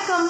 வணக்கம்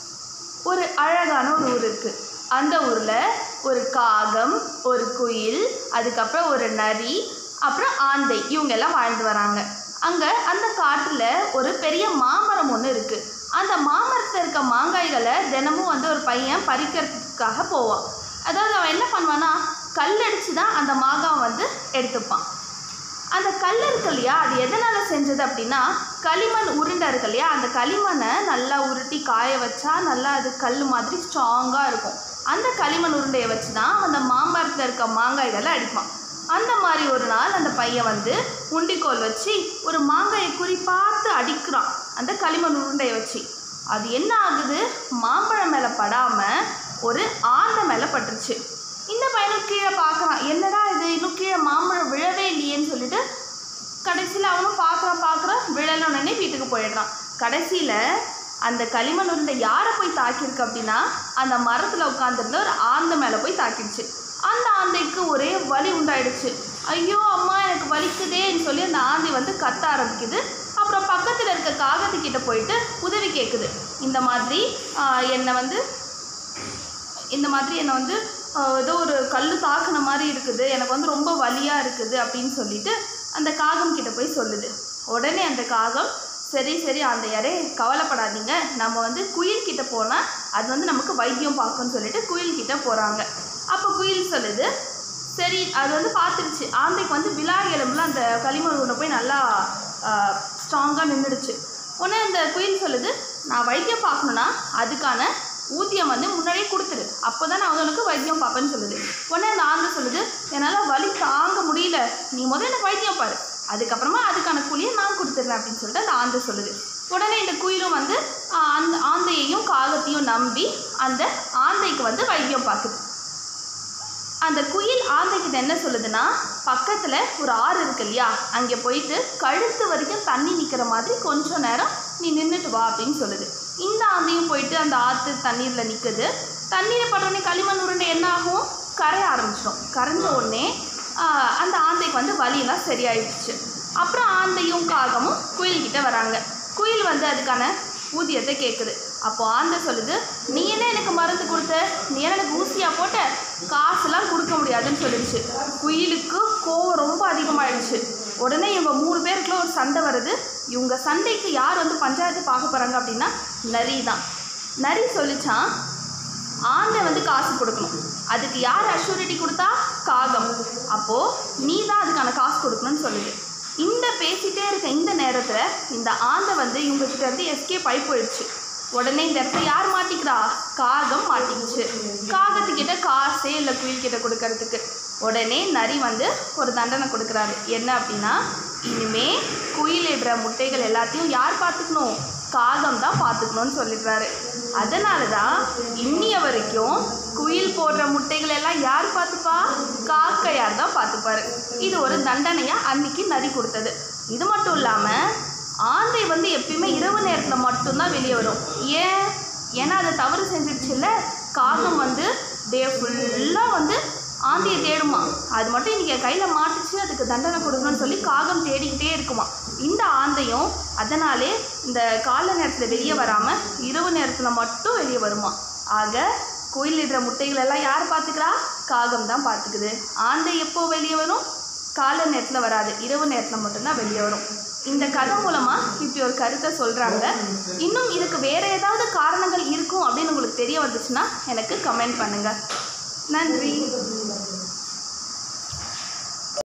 ஒரு அழகான ஒரு ஊர் இருக்குது அந்த ஊரில் ஒரு காகம் ஒரு குயில் அதுக்கப்புறம் ஒரு நரி அப்புறம் ஆந்தை இவங்க எல்லாம் வாழ்ந்து வராங்க அங்கே அந்த காட்டில் ஒரு பெரிய மாமரம் ஒன்று இருக்குது அந்த மாமரத்தில் இருக்க மாங்காய்களை தினமும் வந்து ஒரு பையன் பறிக்கிறதுக்காக போவான் அதாவது அவன் என்ன பண்ணுவான்னா கல் அடித்து தான் அந்த மாங்காய் வந்து எடுத்துப்பான் அந்த கல் இருக்கு இல்லையா அது எதனால் செஞ்சது அப்படின்னா களிமண் உருண்டை இருக்கு இல்லையா அந்த களிமண்ணை நல்லா உருட்டி காய வச்சா நல்லா அது கல் மாதிரி ஸ்ட்ராங்காக இருக்கும் அந்த களிமண் உருண்டையை வச்சு தான் அந்த மாம்பழத்தில் இருக்க மாங்காய்களை அடிப்பான் அந்த மாதிரி ஒரு நாள் அந்த பையன் வந்து உண்டிக்கோல் வச்சு ஒரு மாங்காயை குறி பார்த்து அடிக்கிறான் அந்த களிமண் உருண்டையை வச்சு அது என்ன ஆகுது மாம்பழம் மேலே படாமல் ஒரு ஆந்தை மேலே பட்டுருச்சு இந்த பையனும் கீழே பார்க்குறான் என்னடா இது இன்னும் கீழே மாம்பழம் விழவே இல்லையேன்னு சொல்லிட்டு கடைசியில் அவனும் பார்க்குறான் பார்க்குறான் விழலோடனே வீட்டுக்கு போயிடுறான் கடைசியில் அந்த களிமண் உருண்டை யாரை போய் தாக்கியிருக்கு அப்படின்னா அந்த மரத்தில் உட்காந்துருந்த ஒரு ஆந்தை மேலே போய் தாக்கிடுச்சு அந்த ஆந்தைக்கு ஒரே வலி உண்டாயிடுச்சு ஐயோ அம்மா எனக்கு வலிக்குதேன்னு சொல்லி அந்த ஆந்தை வந்து கத்த ஆரம்பிக்குது அப்புறம் பக்கத்தில் இருக்க காகத்துக்கிட்ட போயிட்டு உதவி கேட்குது இந்த மாதிரி ஆஹ், என்னை வந்து இந்த மாதிரி என்னை வந்து ஆஹ், ஏதோ ஒரு கல் தாக்குன மாதிரி இருக்குது எனக்கு வந்து ரொம்ப வலியாக இருக்குது அப்படின்னு சொல்லிட்டு அந்த காகம் கிட்ட போய் சொல்லுது உடனே அந்த காகம் சரி சரி அந்த யாரே கவலைப்படாதீங்க நம்ம வந்து குயில் கிட்ட போனால் அது வந்து நமக்கு வைத்தியம் பார்க்கும்னு சொல்லிட்டு குயில் கிட்ட போகிறாங்க அப்போ குயில் சொல்லுது சரி அது வந்து பார்த்துருச்சு ஆந்தைக்கு வந்து விழா எலும்புல அந்த களிமண் உருண்டை போய் நல்லா ஸ்ட்ராங்காக நின்றுடுச்சு உடனே அந்த குயில் சொல்லுது நான் வைத்தியம் பார்க்கணுன்னா அதுக்கான ஊதியம் வந்து முன்னாடியே கொடுத்துரு அப்போ தான் நான் வந்து உனக்கு வைத்தியம் பார்ப்பேன்னு சொல்லுது உடனே அந்த ஆந்தை சொல்லுது என்னால் வலி தாங்க முடியல நீ முதல்ல எனக்கு வைத்தியம் பாரு அதுக்கப்புறமா அதுக்கான கூலியை நான் கொடுத்துட்றேன் அப்படின்னு சொல்லிட்டு அந்த ஆந்தை சொல்லுது உடனே இந்த குயிலும் வந்து ஆஹ், அந்த ஆந்தையையும் காகத்தையும் நம்பி அந்த ஆந்தைக்கு வந்து வைத்தியம் பார்க்குது அந்த குயில் ஆந்தைக்கிட்ட என்ன சொல்லுதுன்னா பக்கத்தில் ஒரு ஆறு இருக்கு இல்லையா அங்கே போயிட்டு கழுத்து வரைக்கும் தண்ணி நிற்கிற மாதிரி கொஞ்சம் நேரம் நீ நின்றுட்டு வா அப்படின்னு சொல்லுது இந்த ஆந்தையும் போயிட்டு அந்த ஆற்று தண்ணீரில் நிற்குது தண்ணீர் படுறோடனே களிமண் உருண்டை என்ன ஆகும் கரைய ஆரம்பிச்சிடும் கரைஞ்ச உடனே ஆஹ், அந்த ஆந்தைக்கு வந்து வலியெல்லாம் சரியாயிடுச்சு அப்புறம் ஆந்தையும் காகமும் குயில்கிட்ட வராங்க குயில் வந்து அதுக்கான ஊதியத்தை கேட்குது அப்போ ஆந்தை சொல்லுது நீ என்ன எனக்கு மருந்து கொடுத்த நீ என்ன எனக்கு ஊசியாக போட்ட காசுலாம் கொடுக்க முடியாதுன்னு சொல்லிடுச்சு குயிலுக்கு கோவம் ரொம்ப அதிகமாயிடுச்சு உடனே இவங்க மூணு பேருக்குள்ள ஒரு சண்டை வருது இவங்க சண்டைக்கு யார் வந்து பஞ்சாயத்து பார்க்க போகிறாங்க அப்படின்னா நரி தான் நரி சொல்லிச்சான் ஆந்தை வந்து காசு கொடுக்கணும் அதுக்கு யார் அஷூரிட்டி கொடுத்தா காகம் அப்போது நீ தான் அதுக்கான காசு கொடுக்கணும்னு சொல்லுது இந்த பேசிட்டே இருக்க இந்த நேரத்தில் இந்த ஆந்தை வந்து இவங்ககிட்ட இருந்து எஸ்கேப் ஆகி போயிடுச்சு உடனே இந்த இடத்துல யார் மாட்டிக்கிறா காகம் மாட்டிக்கிச்சு காகத்துக்கிட்ட காசே இல்லை குயில்கிட்ட கொடுக்கறதுக்கு உடனே நரி வந்து ஒரு தண்டனை கொடுக்குறாரு என்ன அப்படின்னா இனிமே குயிலிடுற முட்டைகள் எல்லாத்தையும் யார் பார்த்துக்கணும் காகம் தான் பார்த்துக்கணும்னு சொல்லிடுறாரு அதனால தான் இன்னிய வரைக்கும் குயில் போடுற முட்டைகள் எல்லாம் யார் பார்த்துப்பா காக்கையார் தான் பார்த்துப்பாரு இது ஒரு தண்டனையாக அன்னைக்கு நரி கொடுத்தது இது மட்டும் இல்லாமல் ஆந்தை வந்து எப்பயுமே இரவு நேரத்தில் மட்டும்தான் வெளியே வரும் ஏன் ஏன்னா அதை தவறு செஞ்சிடுச்சுல்ல காகம் வந்து டே ஃபுல்லாக வந்து ஆந்தையை தேடுமா அது மட்டும் இன்றைக்கி கையில் மாட்டுச்சு அதுக்கு தண்டனை கொடுக்கணும்னு சொல்லி காகம் தேடிக்கிட்டே இருக்குமா இந்த ஆந்தையும் அதனாலே இந்த காலை நேரத்தில் வெளியே வராமல் இரவு நேரத்தில் மட்டும் வெளியே வருமா ஆக கோயிலிடுற முட்டைகள் எல்லாம் யார் பார்த்துக்கிறா காகம் தான் பார்த்துக்குது ஆந்தை எப்போ வெளியே வரும் காலை நேரத்தில் வராது இரவு நேரத்தில் மட்டும்தான் வெளியே வரும் இந்த கதை மூலமாக இப்படி ஒரு கருத்தை சொல்கிறாங்க இன்னும் இதுக்கு வேறு ஏதாவது காரணங்கள் இருக்கும் அப்படின்னு உங்களுக்கு தெரிய வந்துச்சுன்னா எனக்கு கமெண்ட் பண்ணுங்கள் நன்றி